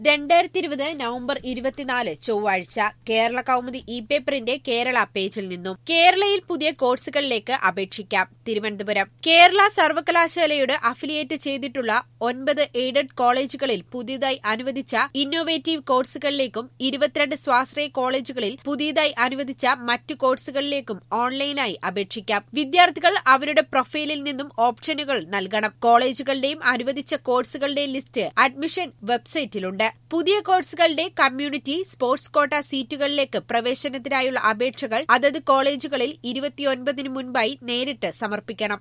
രണ്ടായിരത്തി ഇരുപത് നവംബർ ഇരുപത്തിനാല് ചൊവ്വാഴ്ച കേരള കൗമുദി ഇ പേപ്പറിന്റെ കേരള പേജിൽ നിന്നും കേരളയിൽ പുതിയ കോഴ്സുകളിലേക്ക് അപേക്ഷിക്കാം തിരുവനന്തപുരം കേരള സർവകലാശാലയോട് അഫിലിയേറ്റ് ചെയ്തിട്ടുള്ള ഒൻപത് എയ്ഡഡ് കോളേജുകളിൽ പുതിയതായി അനുവദിച്ച ഇന്നോവേറ്റീവ് കോഴ്സുകളിലേക്കും ഇരുപത്തിരണ്ട് സ്വാശ്രയ കോളേജുകളിൽ പുതിയതായി അനുവദിച്ച മറ്റു കോഴ്സുകളിലേക്കും ഓൺലൈനായി അപേക്ഷിക്കാം വിദ്യാർത്ഥികൾ അവരുടെ പ്രൊഫൈലിൽ നിന്നും ഓപ്ഷനുകൾ നൽകണം കോളേജുകളുടെയും അനുവദിച്ച കോഴ്സുകളുടെയും ലിസ്റ്റ് അഡ്മിഷൻ വെബ്സൈറ്റിലുണ്ട് പുതിയ കോഴ്സുകളുടെ കമ്മ്യൂണിറ്റി സ്പോർട്സ് കോട്ട സീറ്റുകളിലേക്ക് പ്രവേശനത്തിനായുള്ള അപേക്ഷകൾ അതത് കോളേജുകളിൽ ഇരുപത്തിയൊൻപതിന് മുൻപായി നേരിട്ട് സമർപ്പിക്കണം